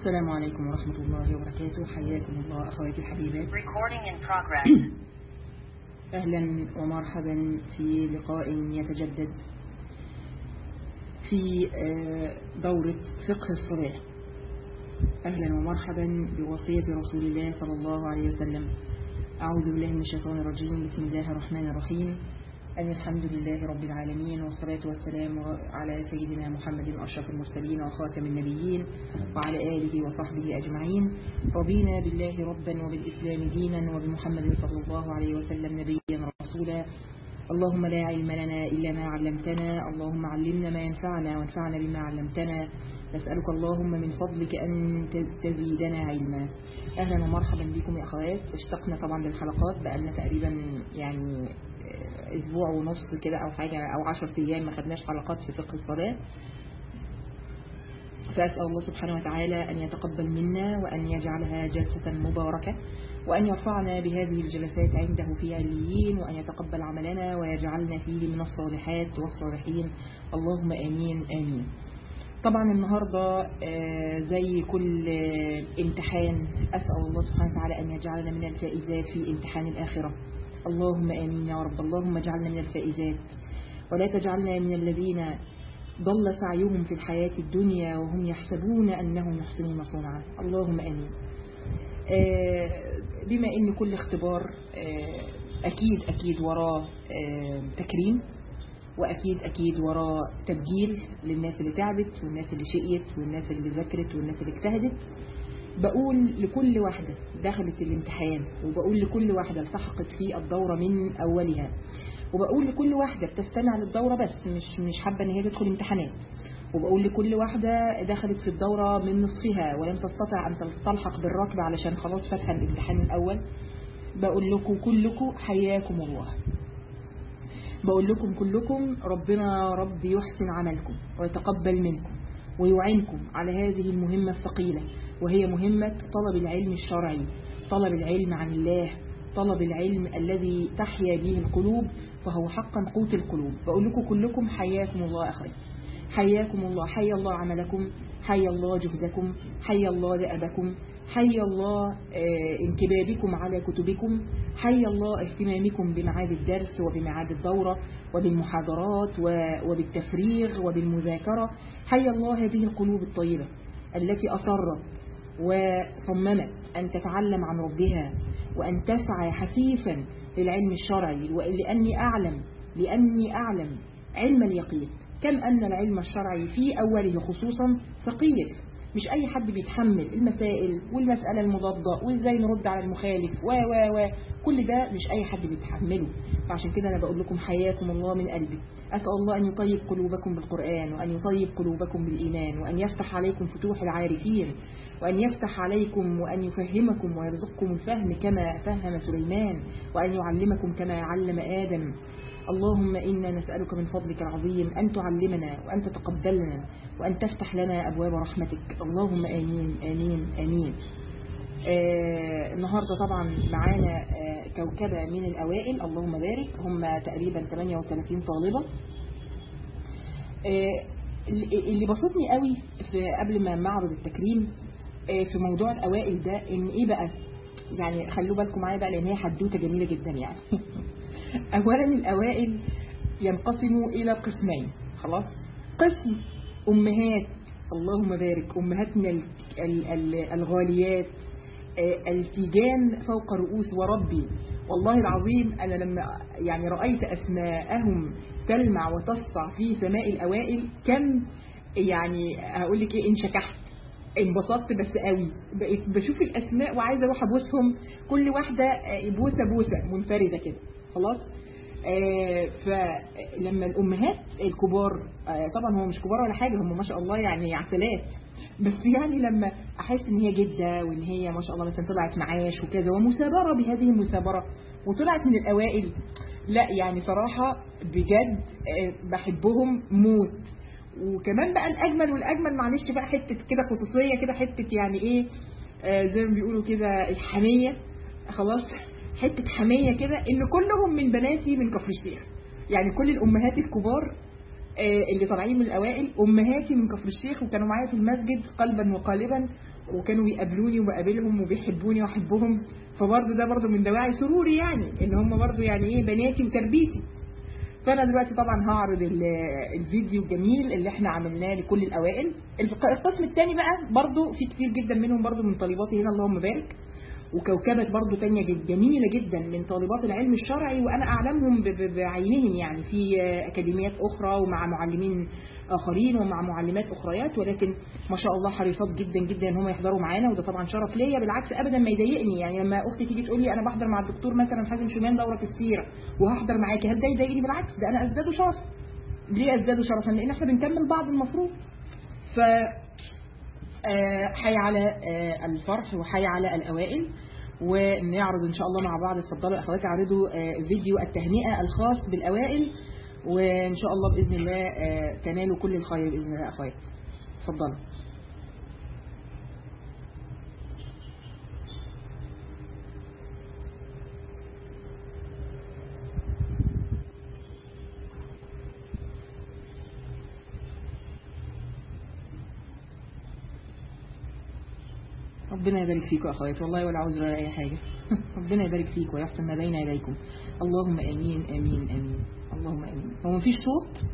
السلام عليكم ورحمة الله وبركاته حياكم الله أخواتي الحبيبات Recording in progress. أهلا ومرحبا في لقاء يتجدد في آه، دورة فقه الصلاة أهلا ومرحبا بوصية رسول الله صلى الله عليه وسلم أعوذ بالله من الشيطان الرجيم بسم الله الرحمن الرحيم أن الحمد لله رب العالمين والصلاة والسلام على سيدنا محمد أشرف المرسلين وخاتم النبيين وعلى آله وصحبه أجمعين رضينا بالله ربا وبالإسلام دينا وبمحمد صلى الله عليه وسلم نبيا رسولا اللهم لا علم لنا إلا ما علمتنا اللهم علمنا ما ينفعنا وانفعنا بما علمتنا نسألك اللهم من فضلك أن تزيدنا علما أهلا ومرحبا بكم يا أخوات اشتقنا طبعا للحلقات بقالنا تقريبا يعني أسبوع ونص كده أو حاجة أو عشرة أيام ما خدناش حلقات في فقه الصلاة فأسأل الله سبحانه وتعالى أن يتقبل منا وأن يجعلها جلسة مباركة وأن يرفعنا بهذه الجلسات عنده في عليين وأن يتقبل عملنا ويجعلنا فيه من الصالحات والصالحين اللهم آمين آمين طبعا النهاردة آه، زي كل آه، امتحان أسأل الله سبحانه وتعالى أن يجعلنا من الفائزات في امتحان الآخرة اللهم آمين يا رب اللهم اجعلنا من الفائزات ولا تجعلنا من الذين ضل سعيهم في الحياة الدنيا وهم يحسبون أنهم يحسنون صنعا اللهم آمين آه، بما أن كل اختبار آه، أكيد أكيد وراه آه، تكريم وأكيد أكيد وراه تبجيل للناس اللي تعبت والناس اللي شقيت والناس اللي ذاكرت والناس اللي اجتهدت بقول لكل واحدة دخلت الامتحان وبقول لكل واحدة التحقت في الدورة من أولها وبقول لكل واحدة بتستمع للدورة بس مش مش حابة ان هي تدخل امتحانات وبقول لكل واحدة دخلت في الدورة من نصفها ولم تستطع أن تلحق بالركب علشان خلاص فاتحة الامتحان الأول بقول لكم كلكم حياكم الله بقول لكم كلكم ربنا يا رب يحسن عملكم ويتقبل منكم ويعينكم على هذه المهمة الثقيلة وهي مهمة طلب العلم الشرعي طلب العلم عن الله طلب العلم الذي تحيا به القلوب فهو حقا قوت القلوب بقول لكم كلكم حياكم الله أخواتي حياكم الله حي الله عملكم حي الله جهدكم حي الله دأبكم حي الله آه، انكبابكم على كتبكم حي الله اهتمامكم بميعاد الدرس وبميعاد الدورة وبالمحاضرات و- وبالتفريغ وبالمذاكرة حي الله هذه القلوب الطيبة التي أصرت وصممت أن تتعلم عن ربها وأن تسعى حثيثا للعلم الشرعي لأني أعلم لأني أعلم علم اليقين كم أن العلم الشرعي في أوله خصوصا ثقيل مش أي حد بيتحمل المسائل والمسألة المضادة وإزاي نرد على المخالف و و و كل ده مش أي حد بيتحمله فعشان كده أنا بقول لكم حياكم الله من قلبي أسأل الله أن يطيب قلوبكم بالقرآن وأن يطيب قلوبكم بالإيمان وأن يفتح عليكم فتوح العارفين وأن يفتح عليكم وأن يفهمكم ويرزقكم الفهم كما فهم سليمان وأن يعلمكم كما علم آدم اللهم إنا نسألك من فضلك العظيم أن تعلمنا وأن تتقبلنا وأن تفتح لنا أبواب رحمتك اللهم آمين آمين آمين آه النهاردة طبعا معانا آه كوكبة من الأوائل اللهم بارك هم تقريبا 38 طالبة آه اللي بسطني قوي في قبل ما معرض التكريم آه في موضوع الأوائل ده إن إيه بقى يعني خلوا بالكم معايا بقى لأن هي حدوتة جميلة جدا يعني أولا الأوائل ينقسموا إلى قسمين خلاص قسم أمهات اللهم بارك أمهاتنا ال- ال- ال- الغاليات آه، التيجان فوق رؤوس وربي والله العظيم أنا لما يعني رأيت أسماءهم تلمع وتسطع في سماء الأوائل كم يعني هقول لك إيه انشكحت انبسطت بس قوي بقيت بشوف الأسماء وعايزة أروح أبوسهم كل واحدة آه، بوسة بوسة منفردة كده خلاص آه، فلما الامهات الكبار آه، طبعا هو مش كبار ولا حاجه هم ما شاء الله يعني عسلات بس يعني لما احس ان هي جده وان هي ما شاء الله مثلا طلعت معاش وكذا ومثابره بهذه المثابره وطلعت من الاوائل لا يعني صراحه بجد آه، بحبهم موت وكمان بقى الاجمل والاجمل معلش بقى حته كده خصوصيه كده حته يعني ايه آه، زي ما بيقولوا كده الحميه خلاص حته حميه كده ان كلهم من بناتي من كفر الشيخ يعني كل الامهات الكبار آه، اللي طالعين من الاوائل امهاتي من كفر الشيخ وكانوا معايا في المسجد قلبا وقالبا وكانوا بيقابلوني وبقابلهم وبيحبوني واحبهم فبرضه ده برضه من دواعي سروري يعني ان هم برضه يعني ايه بناتي وتربيتي فانا دلوقتي طبعا هعرض ال- الفيديو الجميل اللي احنا عملناه لكل الاوائل الق- القسم الثاني بقى برضه في كتير جدا منهم برضه من طالباتي هنا اللهم بارك وكوكبة برضو تانية جد- جميلة جدا من طالبات العلم الشرعي وأنا أعلمهم ب- ب- بعينهم يعني في آه، أكاديميات أخرى ومع معلمين آخرين ومع معلمات أخريات ولكن ما شاء الله حريصات جدا جدا إن هم يحضروا معانا وده طبعا شرف ليا بالعكس أبدا ما يضايقني يعني لما أختي تيجي تقول لي أنا بحضر مع الدكتور مثلا حازم شومان دورة السيرة وهحضر معاكي هل ده يضايقني بالعكس ده أنا أزداد شرف ليه أزداد شرفا لأن إحنا بنكمل بعض المفروض ف آه، حي على آه، الفرح وحي على الأوائل ونعرض إن شاء الله مع بعض اتفضلوا أخواتي اعرضوا آه، فيديو التهنئة الخاص بالأوائل وإن شاء الله بإذن الله آه، تنالوا كل الخير بإذن الله أخواتي اتفضلوا ربنا يبارك فيكم يا اخواتي والله ولا عذر ولا اي حاجه ربنا يبارك فيكم ويحسن ما بين يديكم اللهم امين امين امين اللهم امين هو مفيش صوت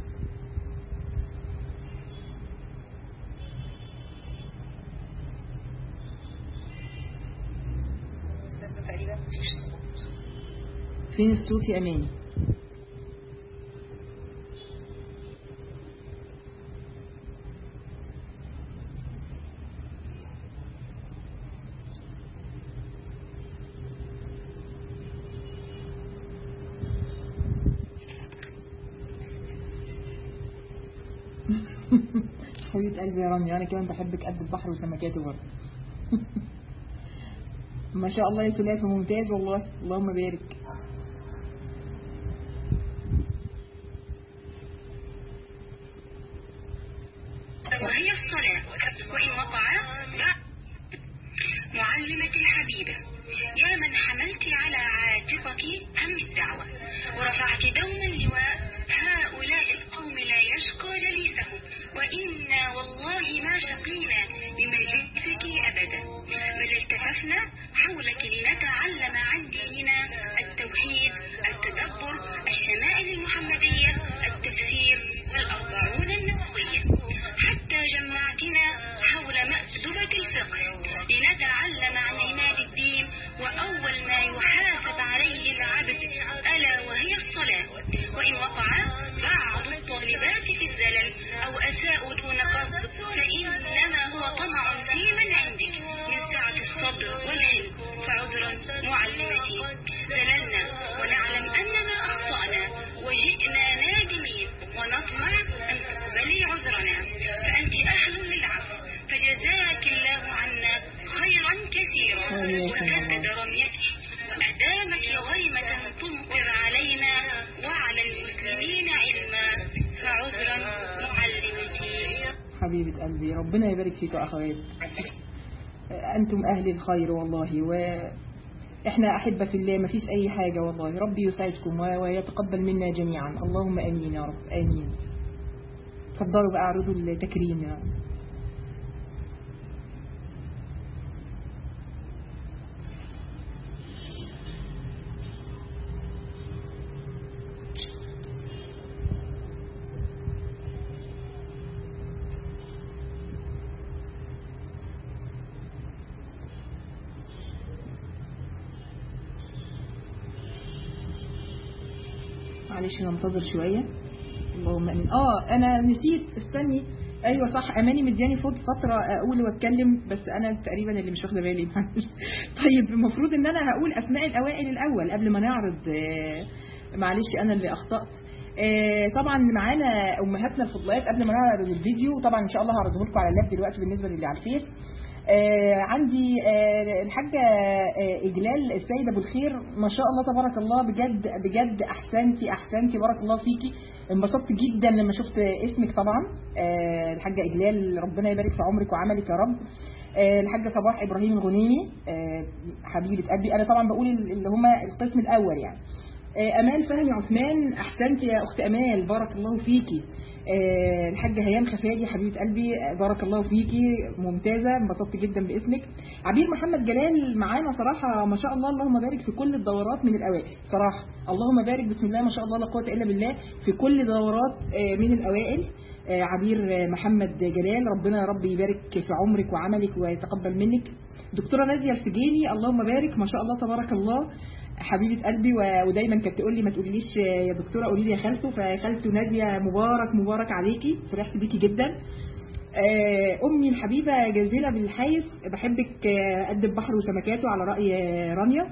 فين الصوت يا اماني حبيبة قلبي يا رانيا أنا كمان بحبك قد البحر وسمكاته برضه ما شاء الله يا سلافة ممتاز والله اللهم بارك وهي الصلاة وإن وقع لا معلمة الحبيبة يا من حملت على عاتقك هم الدعوة ورفعت دوما لواء هؤلاء القوم لا يشقى جليسهم وإنا والله ما شقينا بمجلسك أبدا بل التففنا حولك لنتعلم عن ديننا التوحيد التدبر الشمائل المحمدية التفسير والأربعون النووية حتى جمعتنا حول مأدبة الفقه لنتعلم عن عماد الدين وأول ما يحاسب عليه العبد ألا وهي الصلاة وإن وقع بعض الطالبات في الزلل أو أساءوا دون قصد فإنما هو طمع في من عندك من سعة الصبر والحلم فعذرا معلمتي زللنا ونعلم أننا أخطأنا وجئنا نادمين ونطمع أن تقبلي عذرنا فأنت أهل للعفو فجزاك الله عنا خيرا كثيرا وإياكم الله. وسدد رميتي وأدامك غيمة تمطر علينا وعلى المسلمين علما فعذرا معلمتي حبيبة قلبي ربنا يبارك فيكم يا أخوات أنتم أهل الخير والله و إحنا أحبة في الله ما فيش أي حاجة والله ربي يسعدكم و- ويتقبل منا جميعا اللهم أمين يا رب آمين تفضلوا بقى اعرضوا التكريم يا رب معلش ننتظر شوية اللهم امين اه انا نسيت استني ايوه صح اماني مدياني فوت فتره اقول واتكلم بس انا تقريبا اللي مش واخده بالي معلش طيب المفروض ان انا هقول اسماء الاوائل الاول قبل ما نعرض آه، معلش انا اللي اخطات آه، طبعا معانا امهاتنا الفضليات قبل ما نعرض الفيديو طبعا ان شاء الله هعرضه لكم على اللاب دلوقتي بالنسبه للي على الفيس آه، عندي آه، الحاجة آه، إجلال السيد أبو الخير ما شاء الله تبارك الله بجد بجد أحسنتي أحسنتي بارك الله فيكي انبسطت جدا لما شفت اسمك طبعا آه، الحاجة إجلال ربنا يبارك في عمرك وعملك يا رب آه، الحاجة صباح إبراهيم الغنيمي آه، حبيبة قلبي أنا طبعا بقول اللي هما القسم الأول يعني آه، امال فهمي عثمان احسنتي يا اخت امال بارك الله فيكي آه، الحاجه هيام خفاجي حبيبه قلبي آه، بارك الله فيكي ممتازه انبسطت جدا باسمك عبير محمد جلال معانا صراحه ما شاء الله اللهم بارك في كل الدورات من الاوائل صراحه اللهم بارك بسم الله ما شاء الله لا قوه الا بالله في كل دورات آه، من الاوائل آه، عبير آه، محمد جلال ربنا يا رب يبارك في عمرك وعملك ويتقبل منك دكتوره ناديه السجيني اللهم بارك ما شاء الله تبارك الله حبيبه قلبي و- ودايما كانت تقول لي ما تقوليليش يا دكتوره قولي لي يا خالته فخالته ناديه مبارك مبارك عليكي فرحت بيكي جدا آه، امي الحبيبه جزيله بالحيس بحبك آه، قد البحر وسمكاته على راي آه، رانيا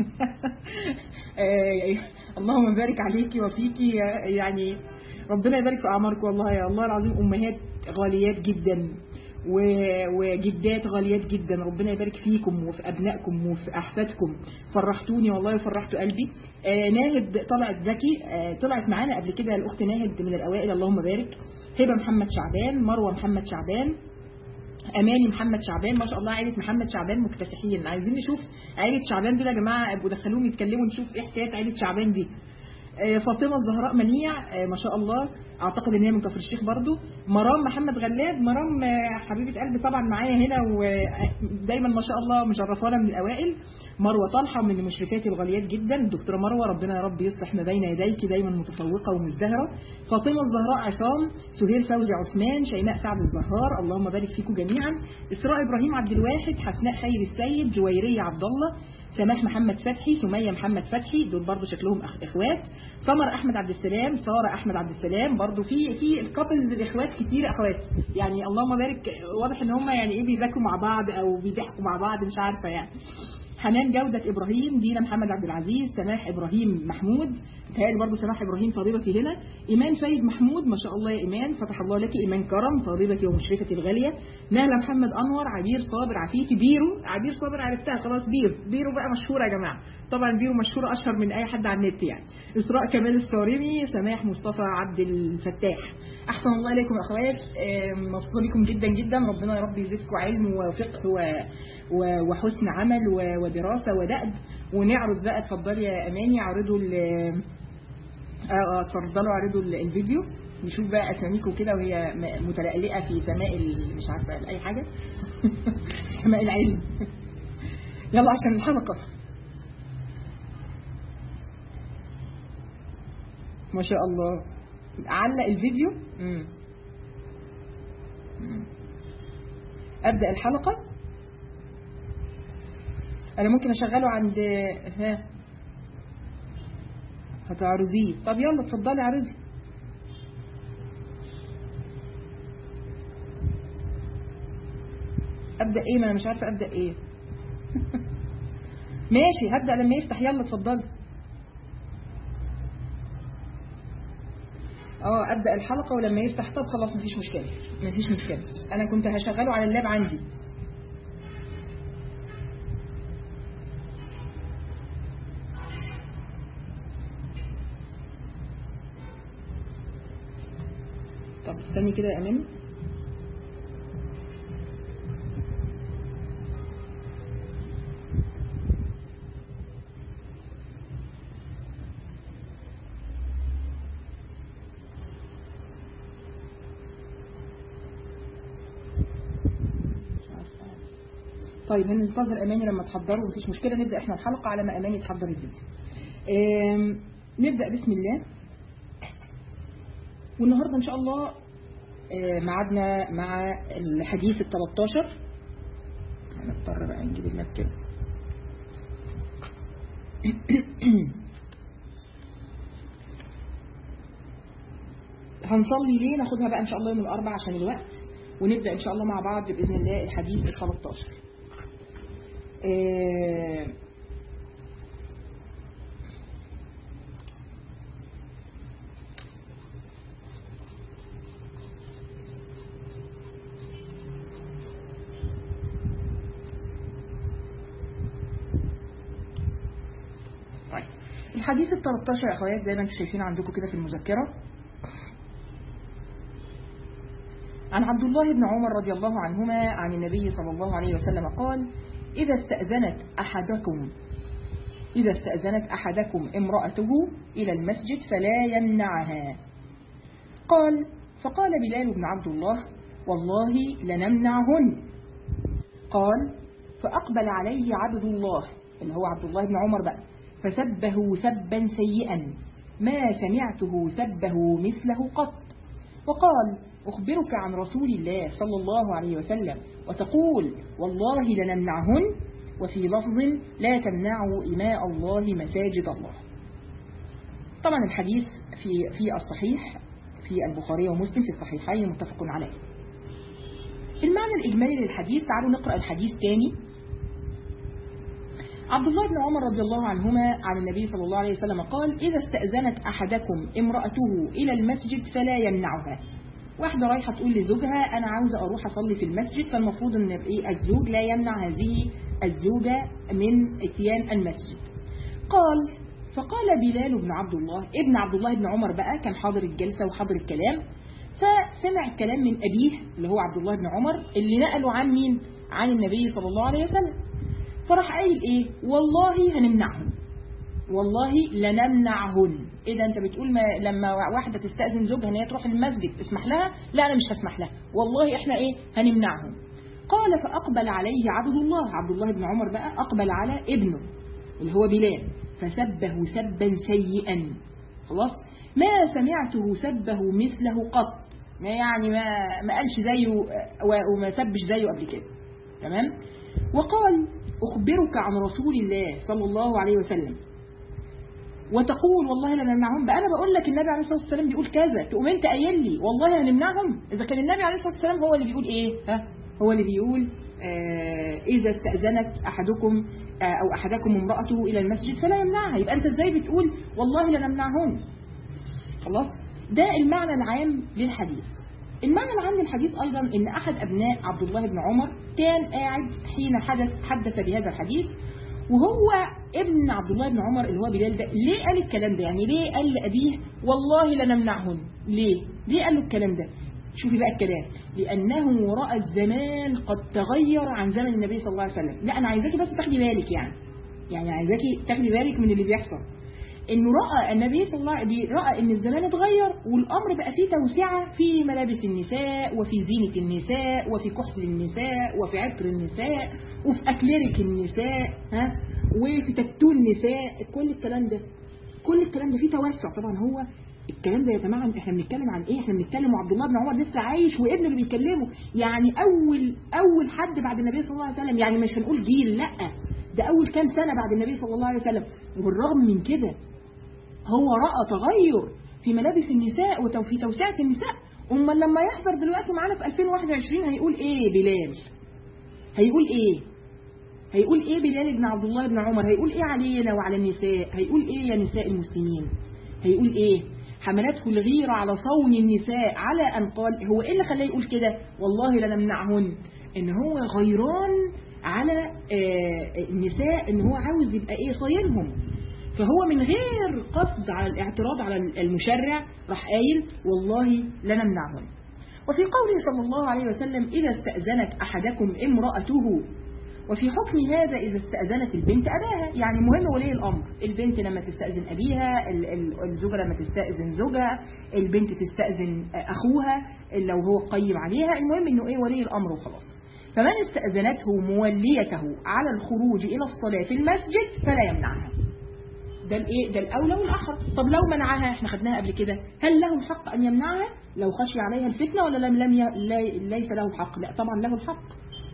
آه، اللهم بارك عليكي وفيكي آه، يعني ربنا يبارك في اعماركم والله يا الله العظيم امهات غاليات جدا و- وجدات غاليات جدا ربنا يبارك فيكم وفي ابنائكم وفي احفادكم فرحتوني والله وفرحتوا قلبي آه ناهد طلعت ذكي آه طلعت معانا قبل كده الاخت ناهد من الاوائل اللهم بارك هبه محمد شعبان مروه محمد شعبان اماني محمد شعبان ما شاء الله عائله محمد شعبان مكتسحين عايزين نشوف عائله شعبان دول يا جماعه ابقوا دخلوهم يتكلموا نشوف ايه حكايه عائله شعبان دي آه، فاطمه الزهراء منيع آه، ما شاء الله اعتقد ان هي من كفر الشيخ برضو مرام محمد غلاب مرام آه، حبيبه قلبي طبعا معايا هنا ودايما ما شاء الله مشرفانا من الاوائل مروه طلحه من المشرفات الغاليات جدا الدكتوره مروه ربنا يا رب يصلح ما بين يديك دايما متفوقه ومزدهره فاطمه الزهراء عصام سهير فوزي عثمان شيماء سعد الزهار اللهم بارك فيكم جميعا اسراء ابراهيم عبد الواحد حسناء خير السيد جويريه عبد الله سماح محمد فتحي سمية محمد فتحي دول برضو شكلهم أخ اخوات سمر احمد عبد السلام ساره احمد عبد السلام برضو في في الكابلز الاخوات كتير اخوات يعني اللهم بارك واضح ان هم يعني ايه بيذاكروا مع بعض او بيضحكوا مع بعض مش عارفه يعني حنان جودة إبراهيم دينا محمد عبد العزيز سماح إبراهيم محمود متهيألي برضه سماح إبراهيم طالبتي هنا إيمان سيد محمود ما شاء الله يا إيمان فتح الله لك إيمان كرم طالبتي ومشرفتي الغالية نهلة محمد أنور عبير صابر عفيفي بيرو عبير صابر عرفتها خلاص بيرو بيرو بقى مشهورة يا جماعة طبعا بيرو مشهورة أشهر من أي حد على النت يعني إسراء كمال الصارمي سماح مصطفى عبد الفتاح أحسن الله إليكم يا أخوات آم، مبسوطة بكم جدا جدا ربنا يا رب يزيدكم علم وفقه و... و- وحسن عمل و- ودراسة ودأب ونعرض بقى اتفضلي يا أماني عرضوا ال اه اه اتفضلوا عرضوا ال- الفيديو نشوف بقى أساميكم كده وهي م- متلألئة في سماء ال- مش عارفة أي حاجة سماء العلم يلا عشان الحلقة ما شاء الله علق الفيديو مم. مم. أبدأ الحلقة انا ممكن اشغله عند ها هتعرضيه طب يلا اتفضلي عرضي ابدا ايه ما انا مش عارفه ابدا ايه ماشي هبدا لما يفتح يلا اتفضلي اه ابدا الحلقه ولما يفتح طب خلاص مفيش مشكله مفيش مشكله انا كنت هشغله على اللاب عندي طب استني كده يا امان مش عارفة. طيب هننتظر اماني لما تحضروا مفيش مشكله نبدا احنا الحلقه على ما اماني تحضر الفيديو آم، نبدا بسم الله والنهارده ان شاء الله آه، ميعادنا مع الحديث ال 13 هنضطر بقى نجيب اللاب كده هنصلي ليه ناخدها بقى ان شاء الله يوم الاربعاء عشان الوقت ونبدا ان شاء الله مع بعض باذن الله الحديث ال 13 آه، طيب الحديث ال 13 يا اخوات زي ما انتم شايفين عندكم كده في المذكره عن عبد الله بن عمر رضي الله عنهما عن النبي صلى الله عليه وسلم قال إذا استأذنت أحدكم إذا استأذنت أحدكم امرأته إلى المسجد فلا يمنعها قال فقال بلال بن عبد الله والله لنمنعهن قال فأقبل عليه عبد الله اللي هو عبد الله بن عمر بقى فسبه سبا سيئا ما سمعته سبه مثله قط وقال أخبرك عن رسول الله صلى الله عليه وسلم وتقول والله لنمنعهن وفي لفظ لا تمنعوا إماء الله مساجد الله طبعا الحديث في في الصحيح في البخاري ومسلم في الصحيحين متفق عليه المعنى الإجمالي للحديث تعالوا نقرأ الحديث تاني عبد الله بن عمر رضي الله عنهما عن النبي صلى الله عليه وسلم قال إذا استأذنت أحدكم امرأته إلى المسجد فلا يمنعها واحدة رايحة تقول لزوجها أنا عاوزة أروح أصلي في المسجد فالمفروض أن إيه الزوج لا يمنع هذه الزوجة من اتيان المسجد قال فقال بلال بن عبد الله ابن عبد الله بن عمر بقى كان حاضر الجلسة وحاضر الكلام فسمع الكلام من أبيه اللي هو عبد الله بن عمر اللي نقله عن مين عن النبي صلى الله عليه وسلم فراح قايل ايه والله هنمنعهم والله لنمنعهن ايه ده انت بتقول ما لما واحده تستاذن زوجها ان هي تروح المسجد اسمح لها لا انا مش هسمح لها والله احنا ايه هنمنعهم قال فاقبل عليه عبد الله عبد الله بن عمر بقى اقبل على ابنه اللي هو بلال فسبه سبا سيئا خلاص ما سمعته سبه مثله قط ما يعني ما ما قالش زيه وما سبش زيه قبل كده تمام وقال أخبرك عن رسول الله صلى الله عليه وسلم وتقول والله لا نمنعهم بقى أنا بقول لك النبي عليه الصلاة والسلام بيقول كذا تقوم أنت قايل لي والله هنمنعهم إذا كان النبي عليه الصلاة والسلام هو اللي بيقول إيه ها هو اللي بيقول آه إذا استأذنت أحدكم آه أو أحدكم امرأته إلى المسجد فلا يمنعها يبقى أنت إزاي بتقول والله لا نمنعهن خلاص ده المعنى العام للحديث المعنى العام للحديث أيضا أن أحد أبناء عبد الله بن عمر كان قاعد حين حدث حدث بهذا الحديث وهو ابن عبد الله بن عمر اللي هو بلال ده ليه قال الكلام ده يعني ليه قال لأبيه والله لنمنعهن ليه ليه قال له الكلام ده شوفي بقى الكلام لأنه رأى الزمان قد تغير عن زمن النبي صلى الله عليه وسلم لا أنا عايزاكي بس تاخدي بالك يعني يعني عايزاكي تاخدي بالك من اللي بيحصل انه راى النبي صلى الله عليه وسلم راى ان الزمان اتغير والامر بقى فيه توسعه في ملابس النساء وفي زينه النساء وفي كحل النساء وفي عطر النساء وفي اكليريك النساء ها وفي تاتو النساء كل الكلام ده كل الكلام ده فيه توسع طبعا هو الكلام ده يا جماعه احنا بنتكلم عن ايه احنا بنتكلم عبد الله بن عمر لسه عايش وابنه اللي بيكلمه يعني اول اول حد بعد النبي صلى الله عليه وسلم يعني مش هنقول جيل لا ده اول كام سنه بعد النبي صلى الله عليه وسلم وبالرغم من كده هو رأى تغير في ملابس النساء وفي توسعة النساء أما لما يحضر دلوقتي معانا في 2021 هيقول إيه بلال هيقول إيه هيقول إيه بلال بن عبد الله بن عمر هيقول إيه علينا وعلى النساء هيقول إيه يا نساء المسلمين هيقول إيه حملته الغيرة على صون النساء على أن قال هو إيه اللي خلاه يقول كده والله لنمنعهن إن هو غيران على النساء إن هو عاوز يبقى إيه صاينهم فهو من غير قصد على الاعتراض على المشرع راح قايل والله لنمنعهن وفي قوله صلى الله عليه وسلم إذا استأذنت أحدكم امرأته وفي حكم هذا إذا استأذنت البنت أباها يعني مهم ولي الأمر البنت لما تستأذن أبيها الزوجة لما تستأذن زوجها البنت تستأذن أخوها لو هو قيم عليها المهم أنه إيه ولي الأمر وخلاص فمن استأذنته موليته على الخروج إلى الصلاة في المسجد فلا يمنعها ده الايه ده الاولى والاحرى طب لو منعها احنا خدناها قبل كده هل له الحق ان يمنعها لو خشي عليها الفتنه ولا لم لم ي... ليس له الحق لا طبعا له الحق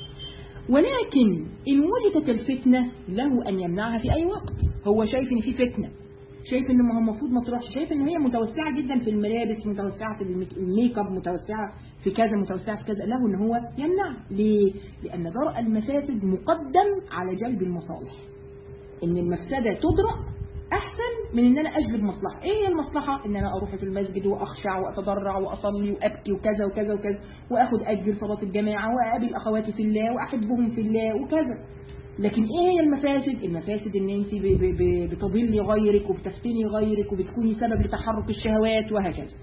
ولكن ان وجدت الفتنه له ان يمنعها في اي وقت هو شايف ان في فتنه شايف ان ما هو المفروض ما تروحش شايف ان هي متوسعه جدا في الملابس متوسعه في الميك اب متوسعه في كذا متوسعه في كذا له ان هو يمنع ليه لان درء المفاسد مقدم على جلب المصالح ان المفسده تدرأ احسن من ان انا اجلب مصلحه ايه هي المصلحه ان انا اروح في المسجد واخشع واتضرع واصلي وابكي وكذا وكذا وكذا واخد اجر صلاه الجماعه واقابل اخواتي في الله واحبهم في الله وكذا لكن ايه هي المفاسد المفاسد ان انت بتضلي غيرك وبتفتني غيرك وبتكوني سبب لتحرك الشهوات وهكذا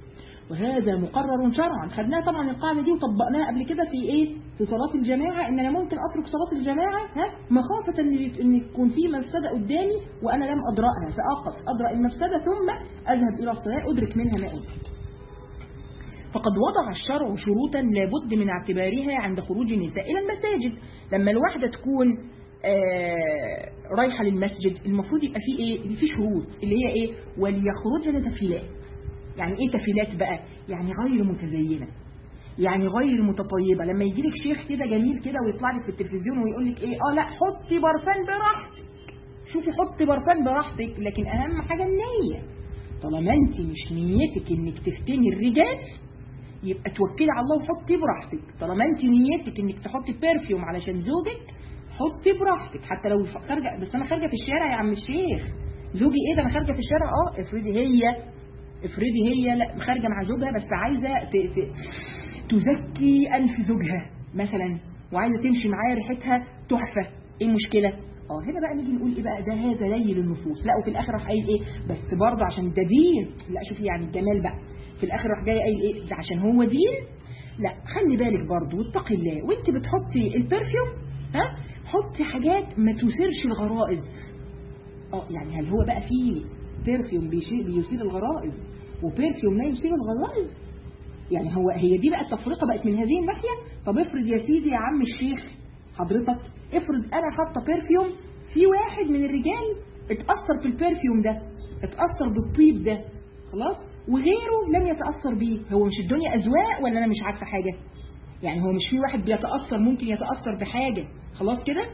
وهذا مقرر شرعا خدناها طبعا القاعدة دي وطبقناها قبل كده في ايه في صلاة الجماعة ان انا ممكن اترك صلاة الجماعة ها مخافة ان ان يكون في مفسدة قدامي وانا لم ادرأها فاقف ادرأ المفسدة ثم اذهب الى الصلاة ادرك منها ما أمكن فقد وضع الشرع شروطا لابد من اعتبارها عند خروج النساء إلى المساجد لما الواحدة تكون آه رايحة للمسجد المفروض يبقى فيه ايه اللي فيه شروط اللي هي ايه وليخرجن تفيلات يعني ايه تفيلات بقى يعني غير متزينة يعني غير متطيبة لما يجي لك شيخ كده جميل كده ويطلع لك في التلفزيون ويقول لك ايه اه لا حطي برفان براحتك شوفي حطي برفان براحتك لكن اهم حاجة النية طالما انت مش نيتك انك تفتني الرجال يبقى توكلي على الله وحطي براحتك طالما انت نيتك انك تحطي بيرفيوم علشان زوجك حطي براحتك حتى لو خارجه بس انا خارجه في الشارع يا عم الشيخ زوجي ايه ده انا خارجه في الشارع اه افرضي هي افرضي هي لا خارجه مع زوجها بس عايزه ت... ت... تزكي انف زوجها مثلا وعايزه تمشي معاه ريحتها تحفه ايه المشكله اه هنا بقى نيجي نقول ايه بقى ده هذا ليل النفوس لا وفي الاخر راح قايل ايه بس برضه عشان ده دين لا شوفي يعني الجمال بقى في الاخر راح جاي قايل ايه ده عشان هو دين لا خلي بالك برضه واتقي الله وانت بتحطي البرفيوم ها حطي حاجات ما تثيرش الغرائز اه يعني هل هو بقى فيه برفيوم بيثير الغرائز وبرفيوم لا يثير الغرائز يعني هو هي دي بقى التفرقه بقت من هذه الناحيه طب افرض يا سيدي يا عم الشيخ حضرتك افرض انا حاطه برفيوم في واحد من الرجال اتاثر في البرفيوم ده اتاثر بالطيب ده خلاص وغيره لم يتاثر بيه هو مش الدنيا اذواق ولا انا مش عارفه حاجه يعني هو مش في واحد بيتاثر ممكن يتاثر بحاجه خلاص كده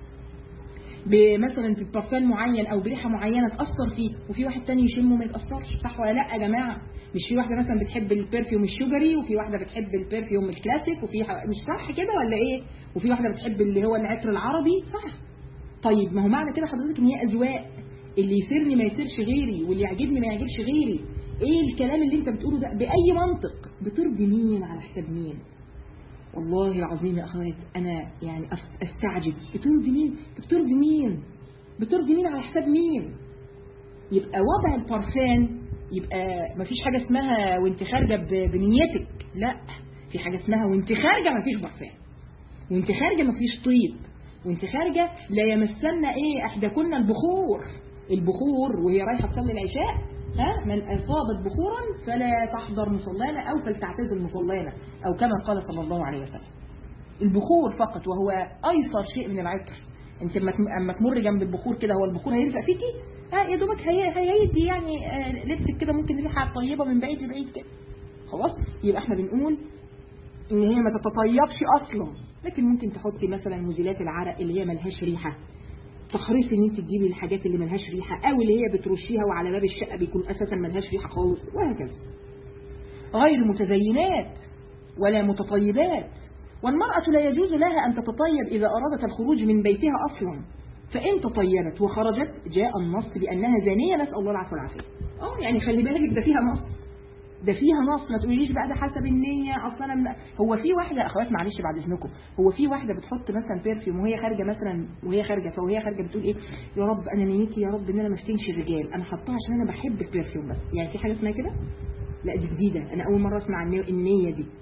مثلا في برفان معين او بريحه معينه تاثر فيه وفي واحد تاني يشمه ما يتاثرش صح ولا لا يا جماعه مش في واحده مثلا بتحب البرفيوم الشجري وفي واحده بتحب البرفيوم الكلاسيك وفي مش صح كده ولا ايه وفي واحده بتحب اللي هو العطر العربي صح طيب ما هو معنى كده حضرتك ان هي اذواق اللي يسرني ما يسرش غيري واللي يعجبني ما يعجبش غيري ايه الكلام اللي انت بتقوله ده باي منطق بترضي مين على حساب مين والله العظيم يا اخوات انا يعني استعجب بترضي مين بترضي مين بترضي مين على حساب مين يبقى وضع البارفان يبقى مفيش حاجه اسمها وانت خارجه بنيتك لا في حاجه اسمها وانت خارجه مفيش برفان وانت خارجه مفيش طيب وانت خارجه لا يمسنا ايه احداكن البخور البخور وهي رايحه تصلي العشاء ها من أصابت بخورا فلا تحضر مصلانا أو فلتعتزل مصلانا أو كما قال صلى الله عليه وسلم البخور فقط وهو أيسر شيء من العطر انت اما تمر جنب البخور كده هو البخور هيلزق فيكي ها يا دوبك هيدي يعني آه لبسك كده ممكن ريحه طيبه من بعيد لبعيد كده خلاص يبقى احنا بنقول ان هي ما تتطيبش اصلا لكن ممكن تحطي مثلا مزيلات العرق اللي هي ملهاش ريحه تحرصي ان انت تجيبي الحاجات اللي ملهاش ريحه او اللي هي بترشيها وعلى باب الشقه بيكون اساسا ملهاش ريحه خالص وهكذا غير متزينات ولا متطيبات والمرأة لا يجوز لها أن تتطيب إذا أرادت الخروج من بيتها أصلا فإن تطيبت وخرجت جاء النص بأنها زانية نسأل الله العفو والعافية اه يعني خلي بالك ده فيها نص ده فيها نص ما تقوليش بقى ده حسب النية اصلا من... هو في واحدة اخوات معلش بعد اذنكم هو في واحدة بتحط مثلا بيرفيوم وهي خارجة مثلا وهي خارجة فوهي خارجة بتقول ايه يا رب انا نيتي يا رب ان انا ما افتنش الرجال انا حطاها عشان انا بحب البيرفيوم بس يعني في حاجة اسمها كده لا دي جديدة انا اول مرة اسمع النية دي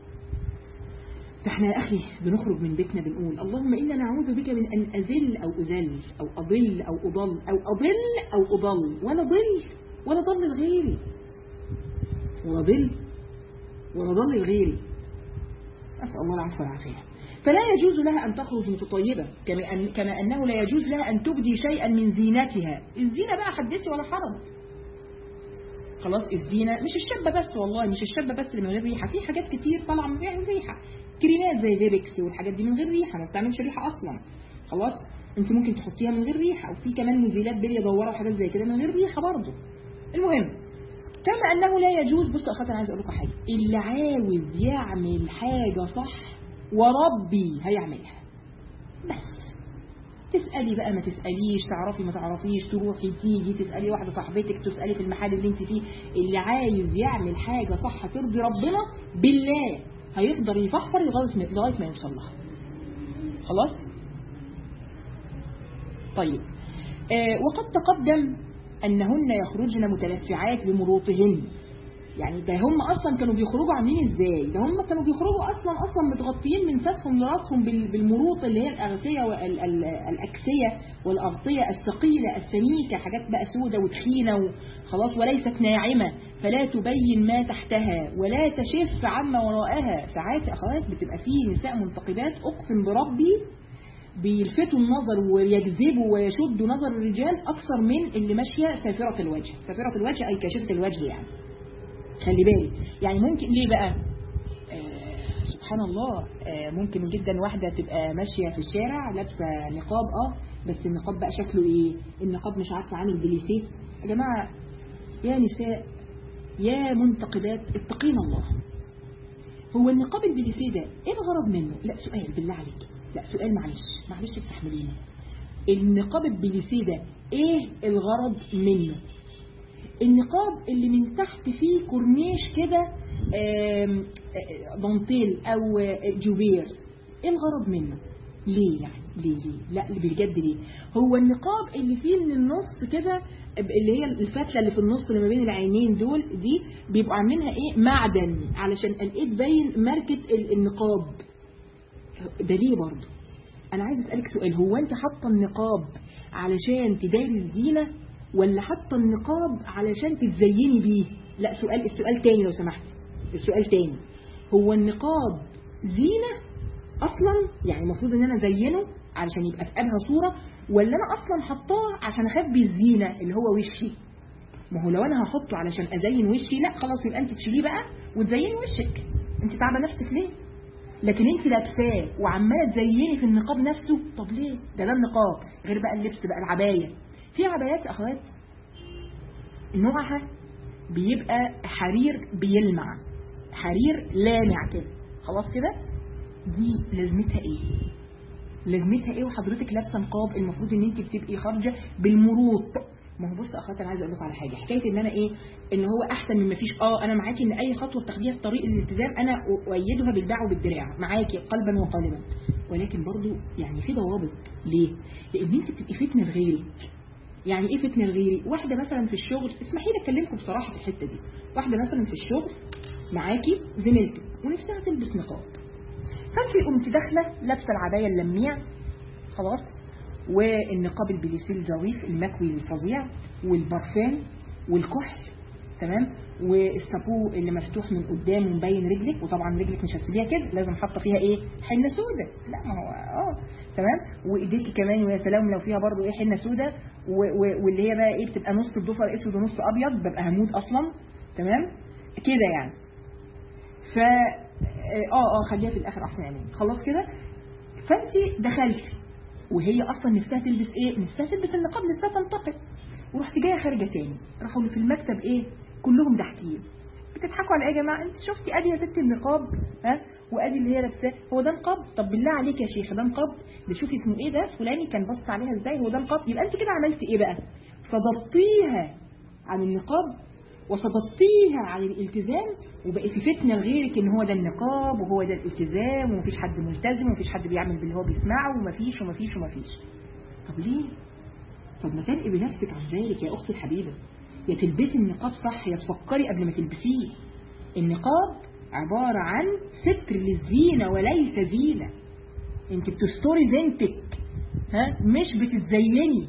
ده احنا يا اخي بنخرج من بيتنا بنقول اللهم انا نعوذ بك من ان ازل او ازل او اضل او اضل او اضل او اضل ولا ضل ولا ضل لغيري ولا ضل ولا ضل لغيري أسأل الله العفو والعافية فلا يجوز لها أن تخرج متطيبة كما, أن كما أنه لا يجوز لها أن تبدي شيئا من زينتها الزينة بقى حدثي ولا حرج خلاص الزينة مش الشابة بس والله مش الشابة بس اللي من غير ريحة في حاجات كتير طالعة من غير ريحة كريمات زي فيبكس والحاجات دي من غير ريحة ما بتعملش ريحة أصلا خلاص انت ممكن تحطيها من غير ريحة وفي كمان مزيلات بلية دوارة وحاجات زي كده من غير ريحة برضه المهم كما أنه لا يجوز بصوا أخواتي أنا عايز أقول لكم حاجة اللي عاوز يعمل حاجة صح وربي هيعملها بس تسألي بقى ما تسأليش تعرفي ما تعرفيش تروحي تيجي تسألي واحدة صاحبتك تسألي في المحل اللي انت فيه اللي عايز يعمل حاجة صح ترضي ربنا بالله هيقدر يفخر لغاية لغاية ما يوصل لها خلاص طيب آه وقد تقدم أنهن يخرجن متلفعات بمروطهن يعني ده هم اصلا كانوا بيخرجوا عاملين ازاي ده هم كانوا بيخرجوا اصلا اصلا متغطيين من فسهم لراسهم بال- بالمروط اللي هي الاغذيه والاكسيه والاغطيه الثقيله السميكه حاجات بقى سودة وتخينه وخلاص وليست ناعمه فلا تبين ما تحتها ولا تشف عما وراءها ساعات يا اخوات بتبقى فيه نساء منتقبات اقسم بربي بيلفتوا النظر ويجذبوا ويشدوا نظر الرجال اكثر من اللي ماشيه سافره الوجه سافره الوجه اي كاشفه الوجه يعني خلي بالي يعني ممكن ليه بقى آه سبحان الله آه ممكن جدا واحدة تبقى ماشية في الشارع لابسة نقاب اه بس النقاب بقى شكله ايه النقاب مش عارفة عامل بليسيه يا جماعة يا نساء يا منتقبات اتقين الله هو النقاب البليسيه ده ايه الغرض منه لا سؤال بالله عليك لا سؤال معلش معلش استحمليني النقاب البليسيه ده ايه الغرض منه النقاب اللي من تحت فيه كورنيش كده آم، آه، دانتيل او آه، جوبير ايه الغرض منه ليه يعني ليه ليه لا بجد ليه هو النقاب اللي فيه من النص كده اللي هي الفتله اللي في النص اللي ما بين العينين دول دي بيبقوا عاملينها ايه معدن علشان الايد باين ماركه ال- النقاب ده ليه برضه انا عايز اسالك سؤال هو انت حاطه النقاب علشان تداري الزينه ولا حاطه النقاب علشان تتزيني بيه لا سؤال السؤال تاني لو سمحت السؤال تاني هو النقاب زينه اصلا يعني المفروض ان انا ازينه علشان يبقى في ابهى صوره ولا انا اصلا حطاه عشان اخبي الزينه اللي هو وشي ما هو لو انا هحطه علشان ازين وشي لا خلاص يبقى انت تشيليه بقى وتزيني وشك انت تعبه نفسك ليه لكن انت لابساه وعماله تزيني في النقاب نفسه طب ليه ده ده النقاب غير بقى اللبس بقى العبايه في عبايات يا اخوات نوعها بيبقى حرير بيلمع حرير لامع كده خلاص كده دي لازمتها ايه لازمتها ايه وحضرتك لابسه نقاب المفروض ان انت بتبقي خارجه بالمروط ما هو بص يا اخوات انا عايزه اقول لكم على حاجه حكايه ان انا ايه ان هو احسن من ما فيش اه انا معاكي ان اي خطوه بتاخديها في طريق الالتزام انا اؤيدها بالباع وبالدراع معاكي قلبا وقالبا ولكن برضو يعني في ضوابط ليه لان انت بتبقي فتنه لغيرك يعني ايه فتنه لغيري واحده مثلا في الشغل اسمحي لي اكلمكم بصراحه في الحته دي واحده مثلا في الشغل معاكي زميلتك ونفسها تلبس نقاب فانت قمت داخله لابسه العبايه اللميع خلاص والنقاب البليسيه الجويف المكوي الفظيع والبرفان والكحل تمام والسابو اللي مفتوح من قدام ومبين رجلك وطبعا رجلك مش هتسيبيها كده لازم حاطه فيها ايه حنه سودة لا ما هو اه تمام وايديكي كمان ويا سلام لو فيها برضو ايه حنه سودة و- و- واللي هي بقى ايه بتبقى نص الضفر اسود ونص ابيض ببقى هموت اصلا تمام كده يعني ف اه اه خليها في الاخر احسن يعني خلاص كده فانت دخلتي وهي اصلا نفسها تلبس ايه نفسها تلبس النقاب نفسها تنتقد ورحت جايه خارجه تاني راحوا اللي في المكتب ايه كلهم ضاحكين بتضحكوا على ايه يا جماعه انت شفتي ادي يا ست النقاب ها وادي اللي هي لابساه هو ده نقاب طب بالله عليك يا شيخ ده نقاب ده شوفي اسمه ايه ده فلاني كان بص عليها ازاي هو ده نقاب يبقى انت كده عملتي ايه بقى صدرتيها عن النقاب وصددتيها عن الالتزام وبقيتي فتنه لغيرك ان هو ده النقاب وهو ده الالتزام ومفيش حد ملتزم ومفيش حد بيعمل باللي هو بيسمعه ومفيش ومفيش ومفيش طب ليه؟ طب ما ترقي بنفسك عن ذلك يا اختي الحبيبه يا تلبسي النقاب صح يا تفكري قبل ما تلبسيه النقاب عباره عن ستر للزينه وليس زينه انت بتستوري زينتك ها مش بتتزيني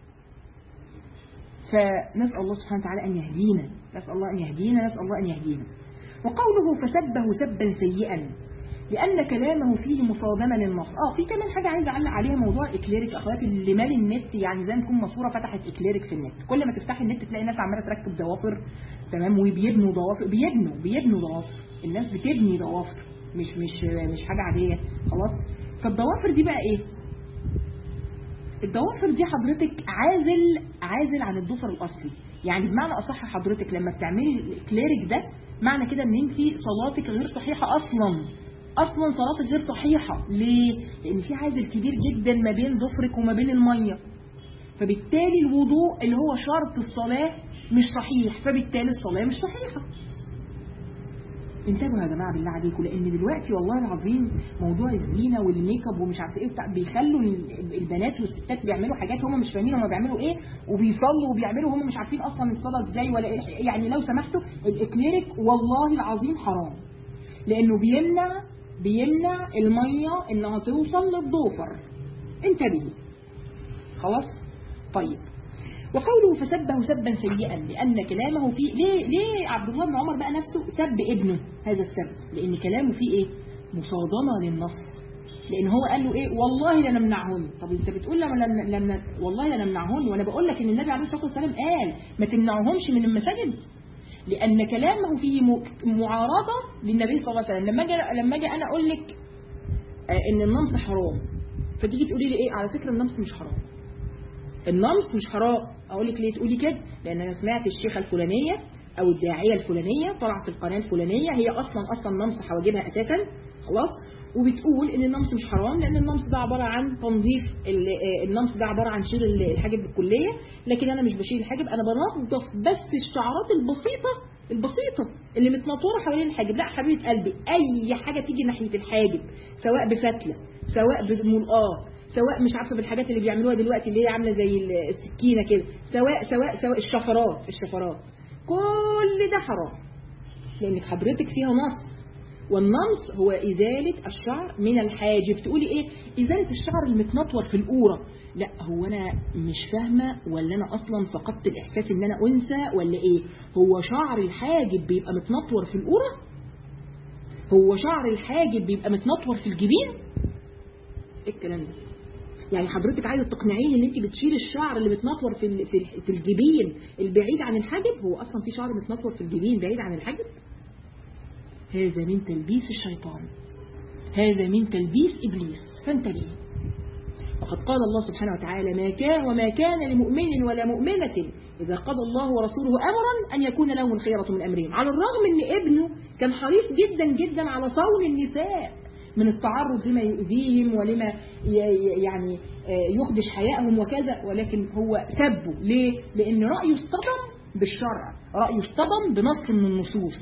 فنسأل الله سبحانه وتعالى أن يهدينا نسأل الله أن يهدينا نسأل الله أن يهدينا وقوله فسبه سبا سيئا لأن كلامه فيه مصادمة للنص اه في كمان حاجة عايز أعلق عليها موضوع إكليريك أخواتي اللي مال النت يعني زي ما تكون ماسورة فتحت إكليريك في النت كل ما تفتحي النت تلاقي ناس عمالة تركب ضوافر تمام وبيبنوا ضوافر بيبنوا بيبنوا ضوافر الناس بتبني ضوافر مش مش مش حاجة عادية خلاص فالضوافر دي بقى إيه الضوافر دي حضرتك عازل عازل عن الضفر الاصلي يعني بمعنى اصح حضرتك لما بتعملي الكليريك ده معنى كده ان انت صلاتك غير صحيحه اصلا اصلا صلاتك غير صحيحه ليه لان في عازل كبير جدا ما بين ضفرك وما بين الميه فبالتالي الوضوء اللي هو شرط الصلاه مش صحيح فبالتالي الصلاه مش صحيحه انتبهوا يا جماعه بالله عليكم لان دلوقتي والله العظيم موضوع الزينه والميك اب ومش عارف ايه بتاع بيخلوا ال- البنات والستات بيعملوا حاجات هم مش فاهمين هم بيعملوا ايه وبيصلوا وبيعملوا هم مش عارفين اصلا الصلاه ازاي ولا إيه. يعني لو سمحتوا الاكليريك والله العظيم حرام لانه بيمنع بيمنع الميه انها توصل للضوفر انتبهي خلاص طيب وقوله فسبه سبا سيئا لأن كلامه فيه ليه ليه عبد الله بن عمر بقى نفسه سب ابنه هذا السب لأن كلامه فيه إيه مصادمة للنص لأن هو قال له إيه والله لنمنعهن طب أنت بتقول لما لم لم والله لنمنعهن وأنا بقول لك إن النبي عليه الصلاة والسلام قال ما تمنعهمش من المساجد لأن كلامه فيه م- معارضة للنبي صلى الله عليه وسلم لما أجي لما أجي أنا أقول لك آه، إن النمس حرام فتيجي تقولي لي إيه على فكرة النمس مش حرام النمس مش حرام اقول لك ليه تقولي كده لان انا سمعت الشيخه الفلانيه او الداعيه الفلانيه طلعت في القناه الفلانيه هي اصلا اصلا نمس حواجبها اساسا خلاص وبتقول ان النمس مش حرام لان النمس ده عباره عن تنظيف ال- آه، النمس ده عباره عن شيل ال- الحاجب بالكليه لكن انا مش بشيل الحاجب انا بنظف بس الشعرات البسيطه البسيطه اللي متنطوره حوالين الحاجب لا حبيبه قلبي اي حاجه تيجي ناحيه الحاجب سواء بفتله سواء بملقاه سواء مش عارفه بالحاجات اللي بيعملوها دلوقتي اللي هي عامله زي السكينه كده سواء سواء سواء الشفرات الشفرات كل ده حرام لانك حضرتك فيها نص والنمص هو إزالة الشعر من الحاجب تقولي إيه إزالة الشعر المتنطور في القورة لا هو أنا مش فاهمة ولا أنا أصلا فقدت الإحساس إن أنا أنثى ولا إيه هو شعر الحاجب بيبقى متنطور في القورة هو شعر الحاجب بيبقى متنطور في الجبين إيه الكلام ده يعني حضرتك عايزه تقنعيني ان انت بتشيل الشعر اللي بتنطور في ال- في ال- في الجبين البعيد عن الحاجب هو اصلا في شعر متنطور في الجبين بعيد عن الحاجب هذا من تلبيس الشيطان هذا من تلبيس ابليس فانتبهي وقد قال الله سبحانه وتعالى ما كان وما كان لمؤمن ولا مؤمنة إذا قضى الله ورسوله أمرا أن يكون لهم الخيرة من أمرهم على الرغم أن ابنه كان حريص جدا جدا على صون النساء من التعرض لما يؤذيهم ولما ي- ي- يعني آه، يخدش حيائهم وكذا ولكن هو سبه ليه؟ لأن رأيه اصطدم بالشرع رأيه اصطدم بنص من النصوص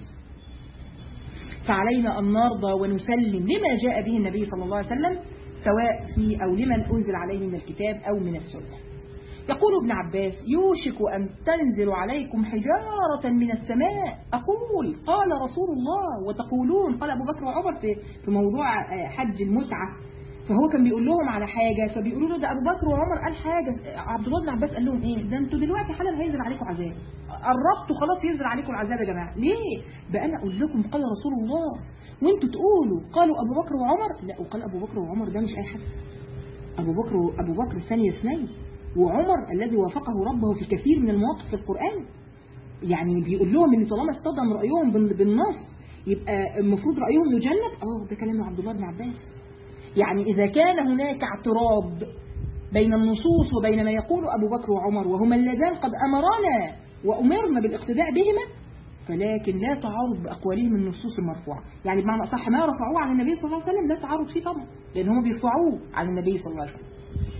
فعلينا أن نرضى ونسلم لما جاء به النبي صلى الله عليه وسلم سواء في أو لمن أنزل عليه من الكتاب أو من السنة يقول ابن عباس يوشك أن تنزل عليكم حجارة من السماء أقول قال رسول الله وتقولون قال أبو بكر وعمر في, في موضوع آه، حج المتعة فهو كان بيقول لهم على حاجة فبيقولوا له ده أبو بكر وعمر قال حاجة عبد الله بن عباس قال لهم إيه ده أنتوا دلوقتي حالا هينزل عليكم عذاب قربتوا خلاص ينزل عليكم العذاب يا جماعة ليه بقى أنا أقول لكم قال رسول الله وانتوا تقولوا قالوا أبو بكر وعمر لا وقال أبو بكر وعمر ده مش أي حد أبو بكر أبو بكر ثاني اثنين وعمر الذي وافقه ربه في كثير من المواقف في القرآن يعني بيقول لهم ان طالما اصطدم رأيهم بال- بالنص يبقى المفروض رأيهم يجنب اه ده كلام عبد الله بن عباس يعني إذا كان هناك اعتراض بين النصوص وبين ما يقول أبو بكر وعمر وهما اللذان قد أمرنا وأمرنا بالاقتداء بهما فلكن لا تعارض بأقوالهم النصوص المرفوعة يعني بمعنى أصح ما رفعوه عن النبي صلى الله عليه وسلم لا تعارض فيه طبعا لأن هم بيرفعوه عن النبي صلى الله عليه وسلم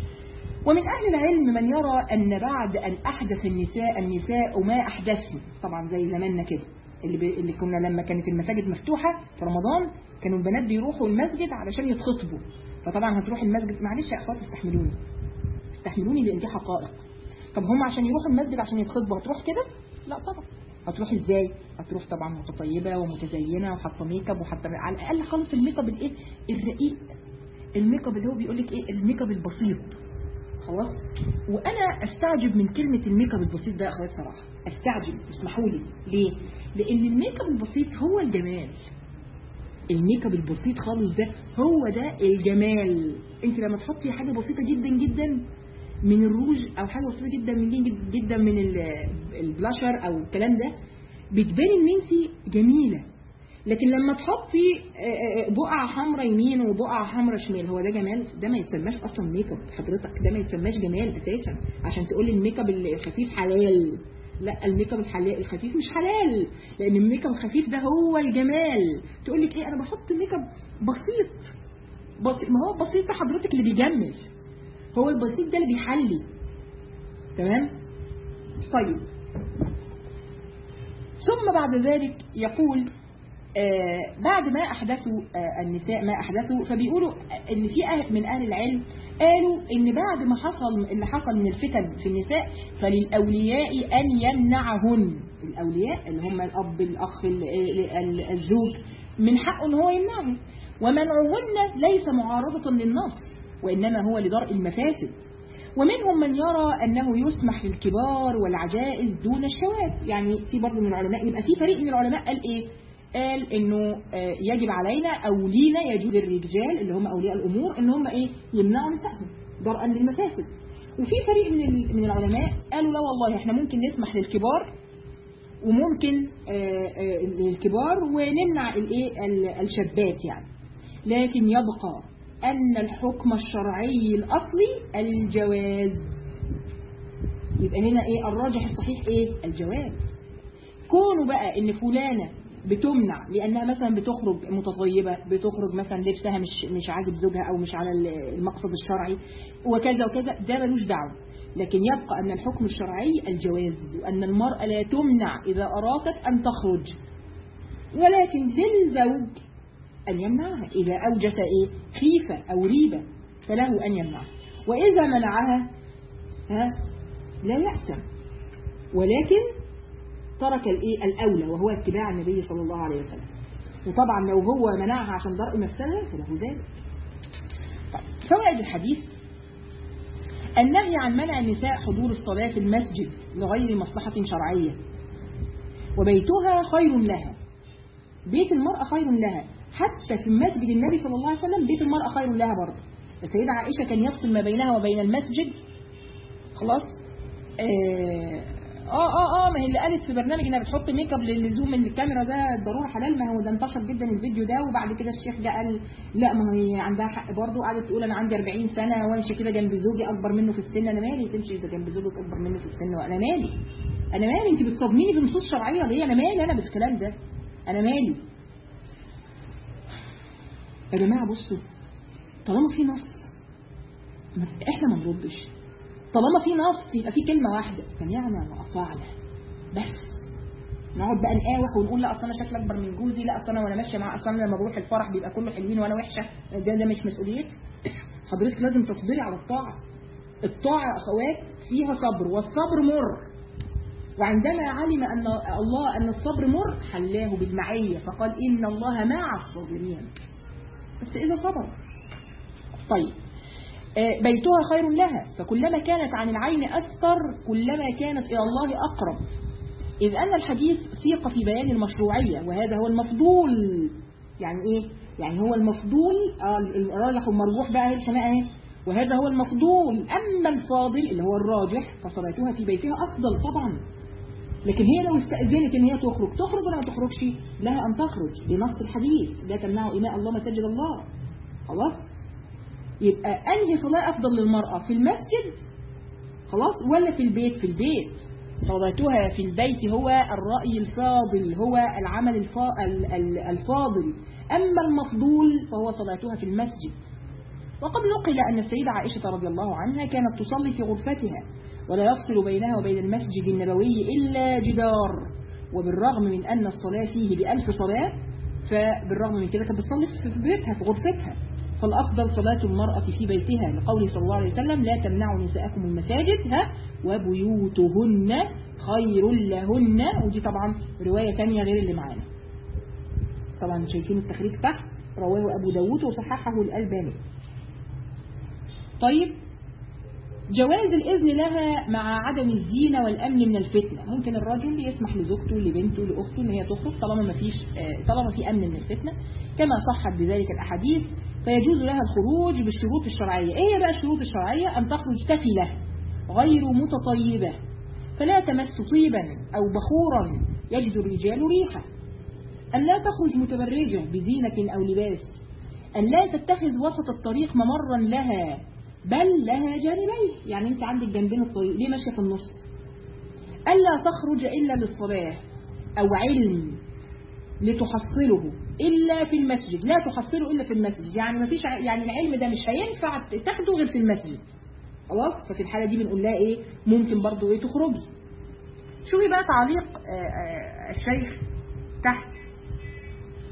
ومن أهل العلم من يرى أن بعد أن أحدث النساء النساء ما أحدثن طبعا زي زماننا كده اللي, بي... اللي كنا لما كانت المساجد مفتوحة في رمضان كانوا البنات بيروحوا المسجد علشان يتخطبوا فطبعا هتروح المسجد معلش يا أخوات استحملوني استحملوني لأن دي حقائق طب هم عشان يروحوا المسجد عشان يتخطبوا هتروح كده؟ لا طبعا هتروح ازاي؟ هتروح طبعا متطيبة ومتزينة وحاطة ميك اب وحاطة على الأقل خالص الميك اب الايه؟ الرقيق الميك اب اللي هو بيقول لك ايه؟ الميك اب البسيط خلاص وانا استعجب من كلمه الميك اب البسيط ده يا اخوات صراحه استعجب اسمحوا لي ليه لان الميك اب البسيط هو الجمال الميك اب البسيط خالص ده هو ده الجمال انت لما تحطي حاجه بسيطه جدا جدا من الروج او حاجه بسيطه جدا من جدا, جدا من ال- البلاشر او الكلام ده بتبان ان انت جميله لكن لما تحطي آه، آه، بقعة حمراء يمين وبقعة حمراء شمال هو ده جمال ده ما يتسماش اصلا ميك اب حضرتك ده ما يتسماش جمال اساسا عشان تقولي الميك اب الخفيف حلال لا الميك اب الحلال الخفيف مش حلال لان الميك اب الخفيف ده هو الجمال تقول لك ايه انا بحط ميك اب بسيط بسيط ما هو بسيط ده حضرتك اللي بيجمل هو البسيط ده اللي بيحلي تمام طيب ثم بعد ذلك يقول آه، بعد ما أحدثوا آه، النساء ما أحدثوا فبيقولوا إن في أهل من أهل العلم قالوا إن بعد ما حصل اللي حصل من الفتن في النساء فللأولياء أن يمنعهن الأولياء اللي هم الأب الأخ ال- ال- الزوج من حقه إن هو يمنعهم ومنعهن ليس معارضة للنص وإنما هو لدرء المفاسد ومنهم من يرى أنه يسمح للكبار والعجائز دون الشباب يعني في برضه من العلماء يبقى في فريق من العلماء قال إيه قال انه آه، يجب علينا او لينا يجوز للرجال اللي هم اولياء الامور ان هم ايه يمنعوا نسائهم درءا للمفاسد وفي فريق من ال- من العلماء قالوا لا والله احنا ممكن نسمح للكبار وممكن آه، آه، للكبار ونمنع الايه ال- الشابات يعني لكن يبقى ان الحكم الشرعي الاصلي الجواز يبقى هنا ايه الراجح الصحيح ايه الجواز كونه بقى ان فلانه بتمنع لانها مثلا بتخرج متطيبه بتخرج مثلا لبسها مش مش عاجب زوجها او مش على المقصد الشرعي وكذا وكذا ده ملوش دعوه لكن يبقى ان الحكم الشرعي الجواز وان المراه لا تمنع اذا ارادت ان تخرج ولكن للزوج ان يمنعها اذا اوجس ايه خيفه او ريبه فله ان يمنعها واذا منعها ها لا يأسم ولكن ترك الايه الاولى وهو اتباع النبي صلى الله عليه وسلم وطبعا لو هو منعها عشان درء مفسده فله ذلك طيب فوائد الحديث النهي عن منع النساء حضور الصلاة في المسجد لغير مصلحة شرعية وبيتها خير لها بيت المرأة خير لها حتى في مسجد النبي صلى الله عليه وسلم بيت المرأة خير لها برضه السيدة عائشة كان يفصل ما بينها وبين المسجد خلاص آه اه اه اه ما هي اللي قالت في برنامج انها بتحط ميك اب للزوم من الكاميرا ده ضروره حلال ما هو ده انتشر جدا الفيديو ده وبعد كده الشيخ جه قال لا ما هي عندها حق برضه قعدت تقول انا عندي 40 سنه وامشي كده جنب زوجي اكبر منه في السن انا مالي تمشي ده جنب زوجك اكبر منه في السن وانا مالي انا مالي انت بتصدميني بنصوص شرعيه ليه انا مالي انا بالكلام ده انا مالي يا جماعه بصوا طالما في نص ما- احنا ما نردش طالما في نص يبقى في كلمة واحدة سمعنا وأطعنا بس نقعد بقى نقاوح ونقول لا اصل انا شكلي اكبر من جوزي لا اصل انا وانا ماشيه مع اصل انا لما بروح الفرح بيبقى كله حلوين وانا وحشه ده, ده مش مسؤوليتي حضرتك لازم تصبري على الطاعه الطاعه يا اخوات فيها صبر والصبر مر وعندما علم ان الله ان الصبر مر حلاه بالمعيه فقال ان الله مع الصابرين بس اذا صبر طيب آه، بيتها خير لها فكلما كانت عن العين أستر كلما كانت إلى الله أقرب إذ أن الحديث سيق في بيان المشروعية وهذا هو المفضول يعني إيه؟ يعني هو المفضول آه، الراجح والمرجوح بقى هي الخناقة اهي وهذا هو المفضول أما الفاضل اللي هو الراجح فصلاتها في بيتها أفضل طبعا لكن هي لو استأذنت ان هي تخرج تخرج ولا ما تخرجش لها ان تخرج لنص الحديث لا تمنعوا إماء الله مساجد الله خلاص يبقى أنهي صلاة أفضل للمرأة في المسجد خلاص ولا في البيت في البيت صلاتها في البيت هو الرأي الفاضل هو العمل الفا- ال- ال- الفاضل أما المفضول فهو صلاتها في المسجد وقد نقل أن السيدة عائشة رضي الله عنها كانت تصلي في غرفتها ولا يفصل بينها وبين المسجد النبوي إلا جدار وبالرغم من أن الصلاة فيه بألف صلاة فبالرغم من كده كانت بتصلي في بيتها في غرفتها فالأفضل صلاة المرأة في بيتها لقوله صلى الله عليه وسلم لا تمنعوا نساءكم المساجد ها وبيوتهن خير لهن ودي طبعا رواية تانية غير اللي معانا طبعا شايفين التخريج تحت رواه أبو داود وصححه الألباني طيب جواز الإذن لها مع عدم الزينة والأمن من الفتنة ممكن الرجل يسمح لزوجته لبنته لأخته إن هي تخرج طالما ما فيش آه، طالما في أمن من الفتنة كما صحت بذلك الأحاديث فيجوز لها الخروج بالشروط الشرعية إيه هي بقى الشروط الشرعية أن تخرج تفلة غير متطيبة فلا تمس طيبا أو بخورا يجد الرجال ريحة أن لا تخرج متبرجة بزينة أو لباس أن لا تتخذ وسط الطريق ممرا لها بل لها جانبين يعني أنت عندك جنبين الطريق ليه ماشية في النص ألا تخرج إلا للصلاة أو علم لتحصله إلا في المسجد لا تحصله إلا في المسجد يعني ما فيش ع- يعني العلم ده مش هينفع تاخده غير في المسجد خلاص ففي الحالة دي بنقول لها إيه ممكن برضو إيه تخرجي شوفي بقى تعليق آه، آه، الشيخ تحت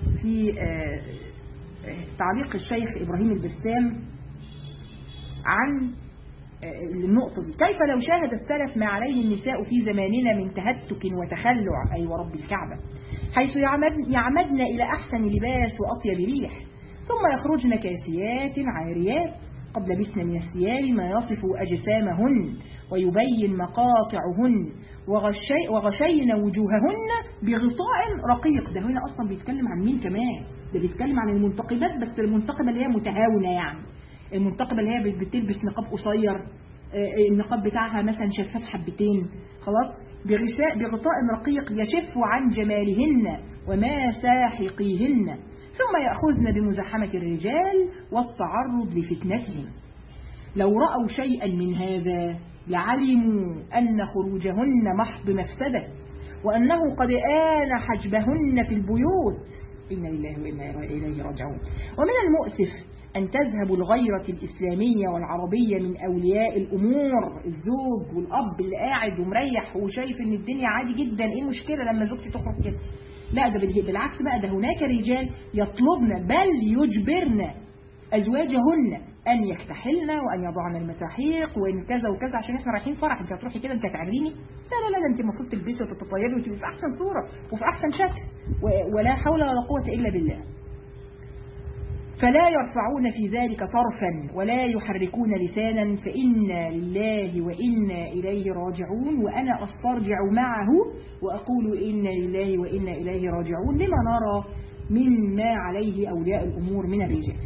في آه، آه، تعليق الشيخ إبراهيم البسام عن آه، النقطة دي كيف لو شاهد السلف ما عليه النساء في زماننا من تهتك وتخلع أي ورب الكعبة حيث يعمد يعمدن إلى أحسن لباس وأطيب ريح ثم يخرجن كاسيات عاريات قد لبسن من الثياب ما يصف أجسامهن ويبين مقاطعهن وغشي وغشين وجوههن بغطاء رقيق ده هنا أصلا بيتكلم عن مين كمان ده بيتكلم عن المنتقبات بس المنتقبة اللي هي متهاونة يعني المنتقبة اللي هي بتلبس نقاب قصير آه، النقاب بتاعها مثلا شفاف حبتين خلاص بغشاء بغطاء رقيق يشف عن جمالهن وما ساحقيهن ثم يأخذن بمزاحمة الرجال والتعرض لفتنتهم لو رأوا شيئا من هذا لعلموا أن خروجهن محض مفسدة وأنه قد آن حجبهن في البيوت إنا لله وإنا إليه راجعون ومن المؤسف أن تذهب الغيرة الإسلامية والعربية من أولياء الأمور الزوج والأب اللي قاعد ومريح وشايف إن الدنيا عادي جدا إيه المشكلة لما زوجتي تخرج كده لا ده بال- بالعكس بقى ده هناك رجال يطلبن بل يجبرن أزواجهن أن يكتحلن وأن يضعن المساحيق وإن كذا وكذا عشان إحنا رايحين فرح أنت هتروحي كده أنت هتعمليني لا لا لا ده أنت المفروض تلبسي وتتطيبي وتبقي في أحسن صورة وفي أحسن شكل و- ولا حول ولا قوة إلا بالله فلا يرفعون في ذلك طرفا ولا يحركون لسانا فإنا لله وإنا إليه راجعون وأنا أسترجع معه وأقول إنا لله وإنا إليه راجعون لما نرى مما عليه أولياء الأمور من الرجال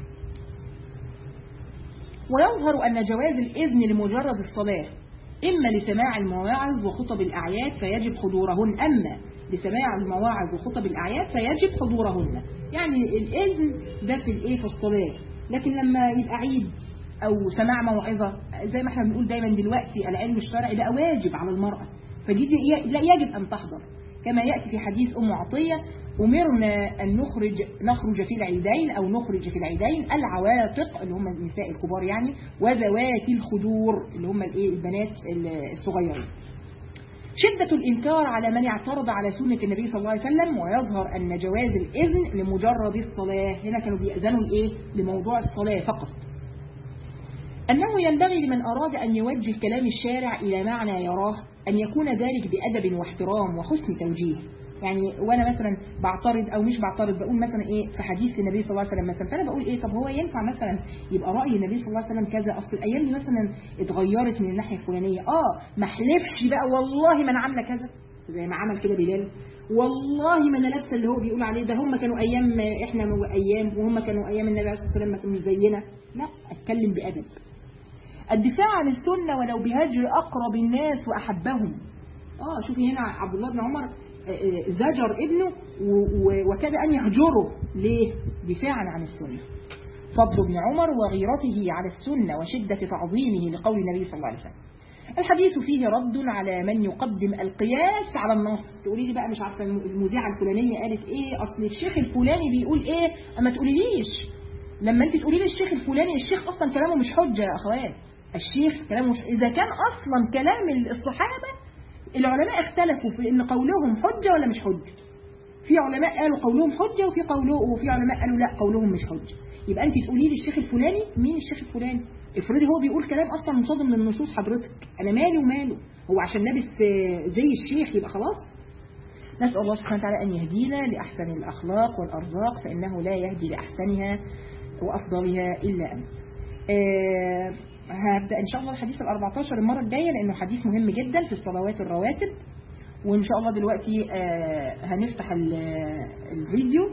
ويظهر أن جواز الإذن لمجرد الصلاة إما لسماع المواعظ وخطب الأعياد فيجب حضورهن أما لسماع المواعظ وخطب الأعياد فيجب حضورهن يعني الإذن ده في الإيه في الصلاة لكن لما يبقى عيد أو سماع موعظة زي ما احنا بنقول دايما دلوقتي العلم الشرعي بقى واجب على المرأة فدي دي- لا يجب أن تحضر كما يأتي في حديث أم عطية أمرنا أن نخرج نخرج في العيدين أو نخرج في العيدين العواتق اللي هم النساء الكبار يعني وذوات الخدور اللي هم الإيه البنات الصغيرين شدة الإنكار على من اعترض على سنة النبي صلى الله عليه وسلم ويظهر أن جواز الإذن لمجرد الصلاة هنا كانوا بيأذنوا لإيه لموضوع الصلاة فقط أنه ينبغي لمن أراد أن يوجه كلام الشارع إلى معنى يراه أن يكون ذلك بأدب واحترام وحسن توجيه يعني وانا مثلا بعترض او مش بعترض بقول مثلا ايه في حديث النبي صلى الله عليه وسلم مثلا فانا بقول ايه طب هو ينفع مثلا يبقى راي النبي صلى الله عليه وسلم كذا اصل الايام دي مثلا اتغيرت من الناحيه الفلانيه اه ما احلفش بقى والله ما انا عامله كذا زي ما عمل كده بلال والله ما انا لابسه اللي هو بيقول عليه ده هم كانوا ايام احنا ايام وهم كانوا ايام النبي عليه الصلاه والسلام ما كانوش زينا لا اتكلم بادب الدفاع عن السنه ولو بهجر اقرب الناس واحبهم اه شوفي هنا عبد الله بن عمر آه، آه، زجر ابنه و- و- وكاد ان يهجره ليه دفاعا عن السنه فضل ابن عمر وغيرته على السنه وشده تعظيمه لقول النبي صلى الله عليه وسلم الحديث فيه رد على من يقدم القياس على النص تقولي لي بقى مش عارفه المذيعه الفلانيه قالت ايه اصل الشيخ الفلاني بيقول ايه اما تقوليليش لما انت تقولي لي الشيخ الفلاني الشيخ اصلا كلامه مش حجه يا اخوات الشيخ كلامه مش اذا كان اصلا كلام الصحابه العلماء اختلفوا في ان قولهم حجه ولا مش حجه في علماء قالوا قولهم حجه وفي قوله وفي علماء قالوا لا قولهم مش حجه يبقى انت تقولي لي الشيخ الفلاني مين الشيخ الفلاني افرضي هو بيقول كلام اصلا مصادم للنصوص حضرتك انا مالي وماله هو عشان لابس آه، زي الشيخ يبقى خلاص نسأل الله سبحانه وتعالى أن يهدينا لأحسن الأخلاق والأرزاق فإنه لا يهدي لأحسنها وأفضلها إلا أنت آه، هبدأ إن شاء الله الحديث ال 14 المرة الجاية لأنه حديث مهم جدا في الصلوات الرواتب وإن شاء الله دلوقتي آه، هنفتح ال- الفيديو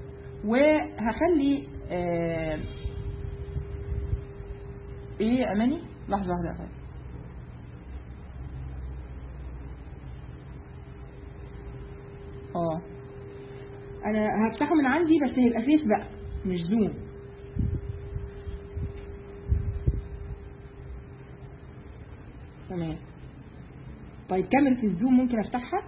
وهخلي آه، إيه يا أماني لحظة واحدة يا أخويا. اه انا هفتحه من عندي بس هيبقى فيس بقى مش زوم تمام طيب كاميرا الزوم ممكن افتحها